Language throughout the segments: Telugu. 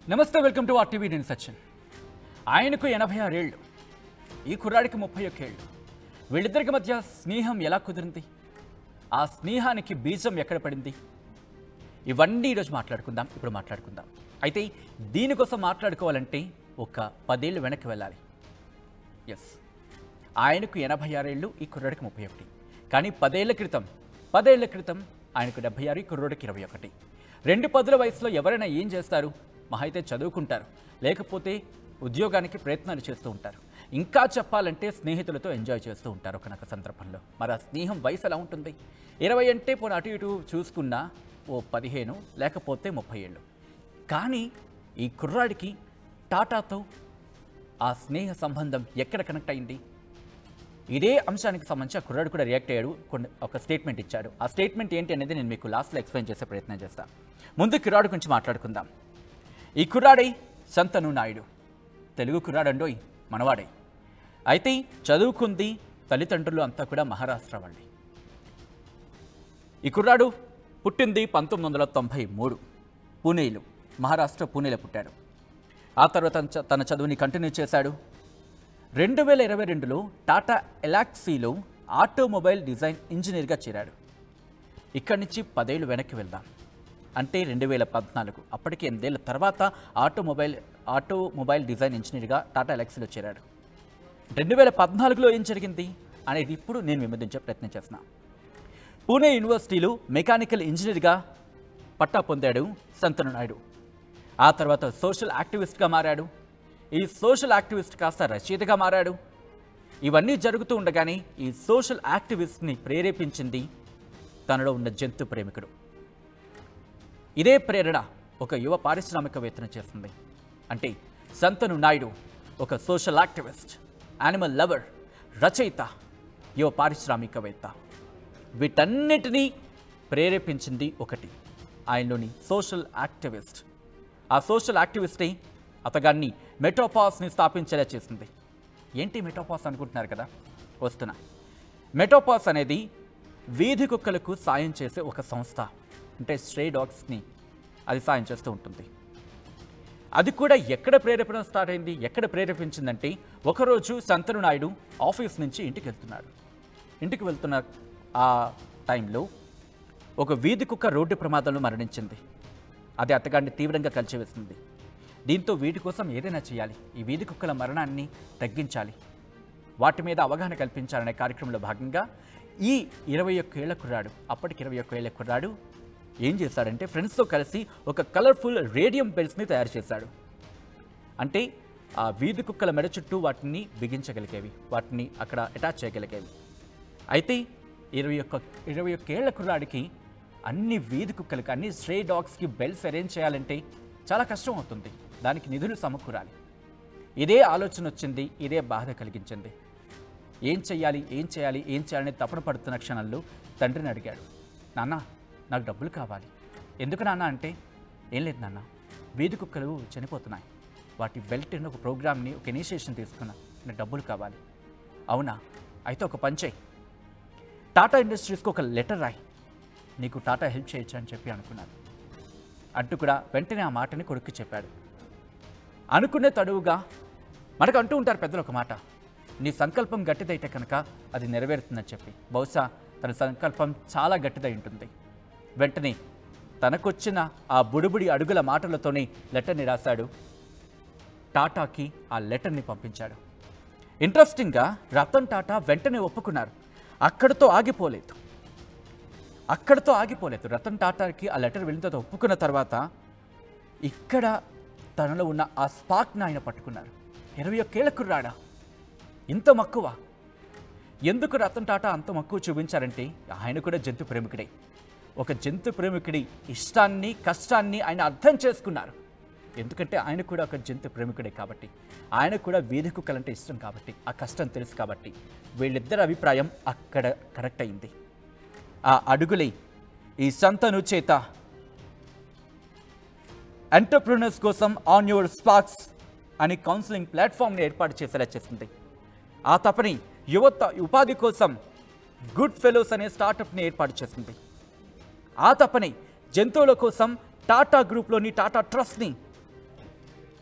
నమస్తే వెల్కమ్ టు ఆర్టీవీ నేను సచిన్ ఆయనకు ఎనభై ఆరేళ్ళు ఈ కుర్రాడికి ముప్పై ఒక్కేళ్ళు వీళ్ళిద్దరికి మధ్య స్నేహం ఎలా కుదిరింది ఆ స్నేహానికి బీజం ఎక్కడ పడింది ఇవన్నీ ఈరోజు మాట్లాడుకుందాం ఇప్పుడు మాట్లాడుకుందాం అయితే దీనికోసం మాట్లాడుకోవాలంటే ఒక పదేళ్ళు వెనక్కి వెళ్ళాలి ఎస్ ఆయనకు ఎనభై ఆరేళ్ళు ఈ కుర్రాడికి ముప్పై ఒకటి కానీ పదేళ్ల క్రితం పదేళ్ల క్రితం ఆయనకు డెబ్బై ఆరు ఈ కుర్రోడికి ఇరవై ఒకటి రెండు పదుల వయసులో ఎవరైనా ఏం చేస్తారు మహా అయితే చదువుకుంటారు లేకపోతే ఉద్యోగానికి ప్రయత్నాలు చేస్తూ ఉంటారు ఇంకా చెప్పాలంటే స్నేహితులతో ఎంజాయ్ చేస్తూ ఉంటారు ఒకనొక సందర్భంలో మరి ఆ స్నేహం వయసు ఎలా ఉంటుంది ఇరవై అంటే పోనీ అటు ఇటు చూసుకున్నా ఓ పదిహేను లేకపోతే ముప్పై ఏళ్ళు కానీ ఈ కుర్రాడికి టాటాతో ఆ స్నేహ సంబంధం ఎక్కడ కనెక్ట్ అయింది ఇదే అంశానికి సంబంధించి ఆ కుర్రాడు కూడా రియాక్ట్ అయ్యాడు కొన్ని ఒక స్టేట్మెంట్ ఇచ్చాడు ఆ స్టేట్మెంట్ ఏంటి అనేది నేను మీకు లాస్ట్లో ఎక్స్ప్లెయిన్ చేసే ప్రయత్నం చేస్తాను ముందు కుర్రాడు గురించి మాట్లాడుకుందాం ఈ కుర్రాడై సంతను నాయుడు తెలుగు కుర్రాడండోయ్ మనవాడే అయితే చదువుకుంది తల్లిదండ్రులు అంతా కూడా మహారాష్ట్ర వాళ్ళే ఈ కుర్రాడు పుట్టింది పంతొమ్మిది వందల తొంభై మూడు పూణేలో మహారాష్ట్ర పూణేలో పుట్టాడు ఆ తర్వాత తన చ- తన చదువుని కంటిన్యూ చేశాడు రెండు వేల ఇరవై రెండులో టాటా ఎలాక్సీలో ఆటోమొబైల్ డిజైన్ ఇంజనీర్గా చేరాడు ఇక్కడి నుంచి పదేళ్ళు వెనక్కి వెళ్దాం అంటే రెండు వేల పద్నాలుగు అప్పటికి ఎనిమిదేళ్ల తర్వాత ఆటోమొబైల్ ఆటోమొబైల్ డిజైన్ ఇంజనీర్గా టాటా ఎలాక్సీలో చేరాడు రెండు వేల పద్నాలుగులో ఏం జరిగింది అనేది ఇప్పుడు నేను విమర్శించే ప్రయత్నం చేస్తున్నాను పూణే యూనివర్సిటీలో మెకానికల్ ఇంజనీర్గా పట్టా పొందాడు సంతను నాయుడు ఆ తర్వాత సోషల్ యాక్టివిస్ట్గా మారాడు ఈ సోషల్ యాక్టివిస్ట్ కాస్త రచయితగా మారాడు ఇవన్నీ జరుగుతూ ఉండగానే ఈ సోషల్ యాక్టివిస్ట్ని ప్రేరేపించింది తనలో ఉన్న జంతు ప్రేమికుడు ఇదే ప్రేరణ ఒక యువ పారిశ్రామికవేత్తను చేస్తుంది అంటే సంతను నాయుడు ఒక సోషల్ యాక్టివిస్ట్ యానిమల్ లవర్ రచయిత యువ పారిశ్రామికవేత్త వీటన్నిటినీ ప్రేరేపించింది ఒకటి ఆయనలోని సోషల్ యాక్టివిస్ట్ ఆ సోషల్ యాక్టివిస్టే అతగాన్ని మెట్రోపాస్ని స్థాపించేలా చేసింది ఏంటి మెట్రోపాస్ అనుకుంటున్నారు కదా వస్తున్నా మెట్రోపాస్ అనేది వీధి కుక్కలకు సాయం చేసే ఒక సంస్థ అంటే స్ట్రే డాగ్స్ని అది సాయం చేస్తూ ఉంటుంది అది కూడా ఎక్కడ ప్రేరేపణ స్టార్ట్ అయింది ఎక్కడ ప్రేరేపించిందంటే ఒకరోజు సంతను నాయుడు ఆఫీస్ నుంచి ఇంటికి వెళ్తున్నాడు ఇంటికి వెళ్తున్న ఆ టైంలో ఒక వీధి కుక్క రోడ్డు ప్రమాదంలో మరణించింది అది అతగాడిని తీవ్రంగా కలిచివేసింది దీంతో వీటి కోసం ఏదైనా చేయాలి ఈ వీధి కుక్కల మరణాన్ని తగ్గించాలి వాటి మీద అవగాహన కల్పించాలనే కార్యక్రమంలో భాగంగా ఈ ఇరవై ఒక్క ఏళ్ల కుర్రాడు అప్పటికి ఇరవై ఒక్క ఏళ్ల కుర్రాడు ఏం చేశాడంటే ఫ్రెండ్స్తో కలిసి ఒక కలర్ఫుల్ రేడియం బెల్ట్స్ని తయారు చేశాడు అంటే ఆ వీధి కుక్కల మెడ చుట్టూ వాటిని బిగించగలిగేవి వాటిని అక్కడ అటాచ్ చేయగలిగేవి అయితే ఇరవై ఒక్క ఇరవై ఒక్క ఏళ్ల కుర్రాడికి అన్ని వీధి కుక్కలకి అన్ని స్ట్రే డాగ్స్కి బెల్ట్స్ అరేంజ్ చేయాలంటే చాలా కష్టం అవుతుంది దానికి నిధులు సమకూరాలి ఇదే ఆలోచన వచ్చింది ఇదే బాధ కలిగించింది ఏం చెయ్యాలి ఏం చేయాలి ఏం చేయాలని తపన పడుతున్న క్షణంలో తండ్రిని అడిగాడు నాన్న నాకు డబ్బులు కావాలి ఎందుకు నాన్న అంటే ఏం లేదు నాన్న వీధి కుక్కలు చనిపోతున్నాయి వాటి బెల్ట్ ఒక ప్రోగ్రామ్ని ఒక ఇనిషియేషన్ తీసుకున్నా నాకు డబ్బులు కావాలి అవునా అయితే ఒక పని చేయి టాటా ఇండస్ట్రీస్కి ఒక లెటర్ రాయి నీకు టాటా హెల్ప్ చేయొచ్చు అని చెప్పి అనుకున్నాను అంటూ కూడా వెంటనే ఆ మాటని కొడుక్కి చెప్పాడు అనుకునే తడువుగా మనకు అంటూ ఉంటారు పెద్దలు ఒక మాట నీ సంకల్పం గట్టిదైతే కనుక అది నెరవేరుతుందని చెప్పి బహుశా తన సంకల్పం చాలా గట్టిదై ఉంటుంది వెంటనే తనకొచ్చిన ఆ బుడిబుడి అడుగుల మాటలతోనే లెటర్ని రాశాడు టాటాకి ఆ లెటర్ని పంపించాడు ఇంట్రెస్టింగ్గా రతన్ టాటా వెంటనే ఒప్పుకున్నారు అక్కడితో ఆగిపోలేదు అక్కడితో ఆగిపోలేదు రతన్ టాటాకి ఆ లెటర్ వెళ్ళిన తర్వాత ఒప్పుకున్న తర్వాత ఇక్కడ తనలో ఉన్న ఆ స్పార్క్ని ఆయన పట్టుకున్నారు ఇరవై ఒక్కేళ్ల కుర్రాడా ఇంత మక్కువ ఎందుకు రతన్ టాటా అంత మక్కువ చూపించారంటే ఆయన కూడా జంతు ప్రేమికుడే ఒక జంతు ప్రేమికుడి ఇష్టాన్ని కష్టాన్ని ఆయన అర్థం చేసుకున్నారు ఎందుకంటే ఆయన కూడా ఒక జంతు ప్రేమికుడే కాబట్టి ఆయన కూడా వీధి కుక్కలంటే ఇష్టం కాబట్టి ఆ కష్టం తెలుసు కాబట్టి వీళ్ళిద్దరి అభిప్రాయం అక్కడ కరెక్ట్ అయింది ఆ అడుగులే ఈ సంతను చేత ఎంటర్ప్రినర్స్ కోసం ఆన్ యువర్ స్పార్క్స్ అని కౌన్సిలింగ్ ప్లాట్ఫామ్ని ఏర్పాటు చేసేలా చేసింది ఆ తపని యువత ఉపాధి కోసం గుడ్ ఫెలోస్ అనే స్టార్టప్ని ఏర్పాటు చేసింది ఆ తపని జంతువుల కోసం టాటా గ్రూప్లోని టాటా ట్రస్ట్ని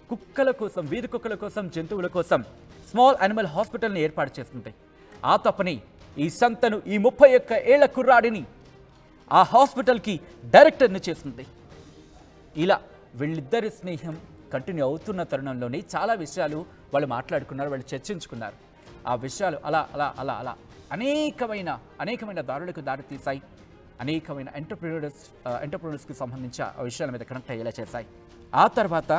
కుక్కల కోసం వీధి కుక్కల కోసం జంతువుల కోసం స్మాల్ యానిమల్ హాస్పిటల్ని ఏర్పాటు చేస్తుంది ఆ తప్పని ఈ సంతను ఈ ముప్పై ఒక్క ఏళ్ల కుర్రాడిని ఆ హాస్పిటల్కి డైరెక్టర్ని చేస్తుంది ఇలా వీళ్ళిద్దరి స్నేహం కంటిన్యూ అవుతున్న తరుణంలోనే చాలా విషయాలు వాళ్ళు మాట్లాడుకున్నారు వాళ్ళు చర్చించుకున్నారు ఆ విషయాలు అలా అలా అలా అలా అనేకమైన అనేకమైన దారులకు దారి తీశాయి అనేకమైన ఎంటర్ప్రీనర్స్ ఎంటర్ప్రీనర్స్కి సంబంధించి ఆ విషయాల మీద కనెక్ట్ అయ్యేలా చేశాయి ఆ తర్వాత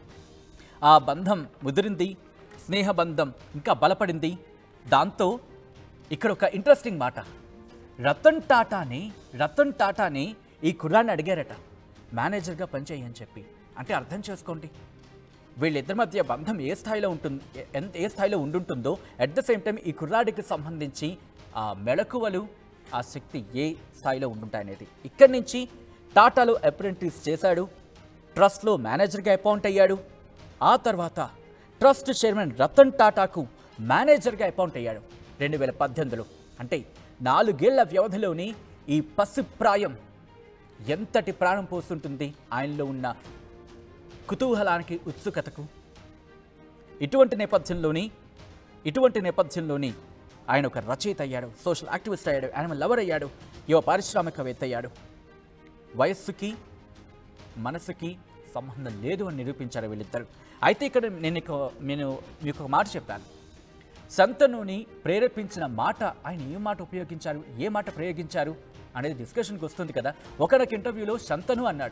ఆ బంధం ముదిరింది స్నేహబంధం ఇంకా బలపడింది దాంతో ఇక్కడ ఒక ఇంట్రెస్టింగ్ మాట రతన్ టాటాని రతన్ టాటాని ఈ కుర్రాన్ని అడిగారట మేనేజర్గా పనిచేయని చెప్పి అంటే అర్థం చేసుకోండి వీళ్ళిద్దరి మధ్య బంధం ఏ స్థాయిలో ఉంటుంది ఎ- ఎంత ఏ స్థాయిలో ఉండుంటుందో అట్ ద సేమ్ టైం ఈ కుర్రాడికి సంబంధించి ఆ మెళకువలు ఆ శక్తి ఏ స్థాయిలో ఉండుంటాయనేది ఇక్కడి నుంచి టాటాలో అప్రెంటిస్ చేశాడు ట్రస్ట్లో మేనేజర్గా అపాయింట్ అయ్యాడు ఆ తర్వాత ట్రస్ట్ చైర్మన్ రతన్ టాటాకు మేనేజర్గా అపాయింట్ అయ్యాడు రెండు వేల పద్దెనిమిదిలో అంటే నాలుగేళ్ల వ్యవధిలోని ఈ పసిప్రాయం ఎంతటి ప్రాణం పోస్తుంటుంది ఆయనలో ఉన్న కుతూహలానికి ఉత్సుకతకు ఇటువంటి నేపథ్యంలోని ఇటువంటి నేపథ్యంలోని ఆయన ఒక రచయిత అయ్యాడు సోషల్ యాక్టివిస్ట్ అయ్యాడు యానిమల్ లవర్ అయ్యాడు యువ పారిశ్రామికవేత్త అయ్యాడు వయస్సుకి మనసుకి సంబంధం లేదు అని నిరూపించారు వీళ్ళిద్దరు అయితే ఇక్కడ నేను ఇక నేను మీకు ఒక మాట చెప్పాను సంతనుని ప్రేరేపించిన మాట ఆయన ఏ మాట ఉపయోగించారు ఏ మాట ప్రయోగించారు అనేది డిస్కషన్కి వస్తుంది కదా ఒకనొక ఇంటర్వ్యూలో శంతను అన్నాడు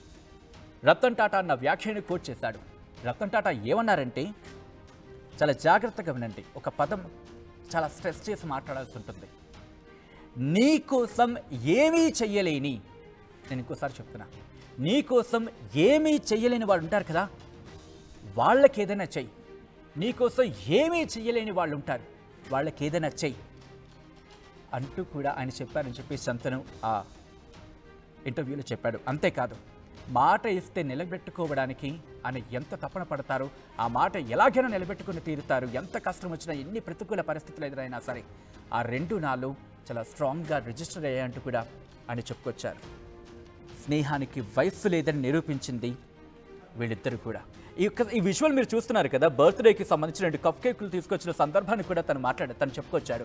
రతన్ టాటా అన్న వ్యాఖ్యని కోట్ చేశాడు రతన్ టాటా ఏమన్నారంటే చాలా జాగ్రత్తగా వినండి ఒక పదం చాలా స్ట్రెస్ చేసి మాట్లాడాల్సి ఉంటుంది నీ కోసం ఏమీ చెయ్యలేని నేను ఇంకోసారి చెప్తున్నా నీ కోసం ఏమీ చెయ్యలేని వాడు ఉంటారు కదా వాళ్ళకి ఏదైనా చెయ్యి నీకోసం ఏమీ చెయ్యలేని వాళ్ళు ఉంటారు వాళ్ళకి ఏదైనా చెయ్యి అంటూ కూడా ఆయన చెప్పారని చెప్పి సంతను ఆ ఇంటర్వ్యూలో చెప్పాడు అంతేకాదు మాట ఇస్తే నిలబెట్టుకోవడానికి ఆయన ఎంత తపన పడతారు ఆ మాట ఎలాగైనా నిలబెట్టుకుని తీరుతారు ఎంత కష్టం వచ్చినా ఎన్ని ప్రతికూల పరిస్థితులు ఎదురైనా సరే ఆ రెండు నాలు చాలా స్ట్రాంగ్గా రిజిస్టర్ అయ్యాయంటూ కూడా ఆయన చెప్పుకొచ్చారు స్నేహానికి వయస్సు లేదని నిరూపించింది వీళ్ళిద్దరు కూడా ఈ యొక్క ఈ విజువల్ మీరు చూస్తున్నారు కదా బర్త్డేకి సంబంధించిన రెండు కప్ కేకులు తీసుకొచ్చిన సందర్భాన్ని కూడా తను మాట్లాడారు తను చెప్పుకొచ్చాడు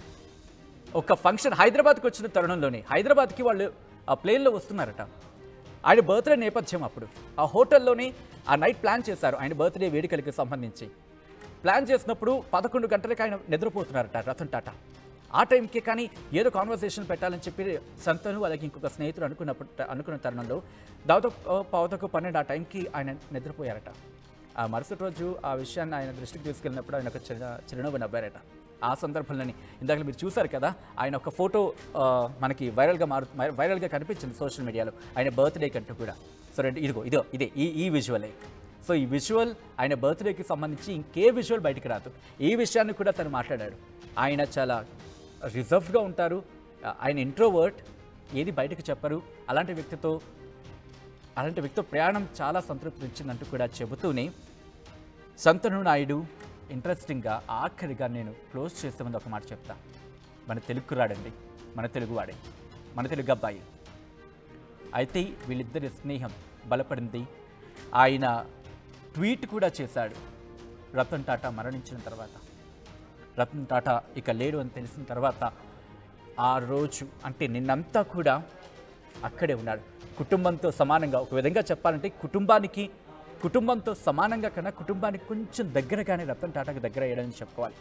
ఒక ఫంక్షన్ హైదరాబాద్కి వచ్చిన తరుణంలోనే హైదరాబాద్కి వాళ్ళు ఆ ప్లేన్లో వస్తున్నారట ఆయన బర్త్డే నేపథ్యం అప్పుడు ఆ హోటల్లోనే ఆ నైట్ ప్లాన్ చేశారు ఆయన బర్త్డే వేడుకలకి సంబంధించి ప్లాన్ చేసినప్పుడు పదకొండు గంటలకు ఆయన నిద్రపోతున్నారట రతన్ టాటా ఆ టైంకి కానీ ఏదో కాన్వర్సేషన్ పెట్టాలని చెప్పి సంతను అలాగే ఇంకొక స్నేహితుడు అనుకున్నప్పుడు అనుకున్న తరుణంలో దాదాపు పావుతకు పన్నెండు ఆ టైంకి ఆయన నిద్రపోయారట ఆ మరుసటి రోజు ఆ విషయాన్ని ఆయన దృష్టికి తీసుకెళ్ళినప్పుడు ఆయన ఒక చిన్న చిరునవ్వు నవ్వారట ఆ సందర్భంలోని ఇందాక మీరు చూశారు కదా ఆయన ఒక ఫోటో ఆ, మనకి వైరల్గా మారు మై- వైరల్గా కనిపించింది సోషల్ మీడియాలో ఆయన బర్త్డే కంటూ కూడా సో రెండు ఇదిగో ఇదో ఇదే ఈ ఈ విజువలే సో ఈ విజువల్ ఆయన బర్త్డేకి సంబంధించి ఇంకే విజువల్ బయటికి రాదు ఈ విషయాన్ని కూడా తను మాట్లాడాడు ఆయన చాలా రిజర్వ్డ్గా ఉంటారు ఆ, ఆయన ఇంట్రోవర్ట్ ఏది బయటకు చెప్పరు అలాంటి వ్యక్తితో అలాంటి వ్యక్తితో ప్రయాణం చాలా సంతృప్తినిచ్చిందంటూ కూడా చెబుతూనే సంతను నాయుడు ఇంట్రెస్టింగ్గా ఆఖరిగా నేను క్లోజ్ చేసే ముందు ఒక మాట చెప్తా మన తెలుగు రాడండి మన తెలుగువాడే మన తెలుగు అబ్బాయి అయితే వీళ్ళిద్దరి స్నేహం బలపడింది ఆయన ట్వీట్ కూడా చేశాడు రతన్ టాటా మరణించిన తర్వాత రతన్ టాటా ఇక లేడు అని తెలిసిన తర్వాత ఆ రోజు అంటే నిన్నంతా కూడా అక్కడే ఉన్నాడు కుటుంబంతో సమానంగా ఒక విధంగా చెప్పాలంటే కుటుంబానికి కుటుంబంతో సమానంగా కన్నా కుటుంబానికి కొంచెం దగ్గరగానే రతన్ టాటాకి దగ్గర అయ్యాడని చెప్పుకోవాలి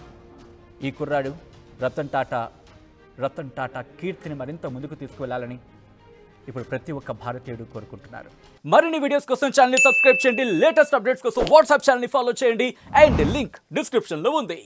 ఈ కుర్రాడు రతన్ టాటా రతన్ టాటా కీర్తిని మరింత ముందుకు తీసుకువెళ్ళాలని ఇప్పుడు ప్రతి ఒక్క భారతీయుడు కోరుకుంటున్నారు మరిన్ని వీడియోస్ కోసం ఛానల్ సబ్స్క్రైబ్ చేయండి లేటెస్ట్ అప్డేట్స్ కోసం వాట్సాప్ ఛానల్ ఫాలో చేయండి అండ్ లింక్ డిస్క్రిప్షన్లో ఉంది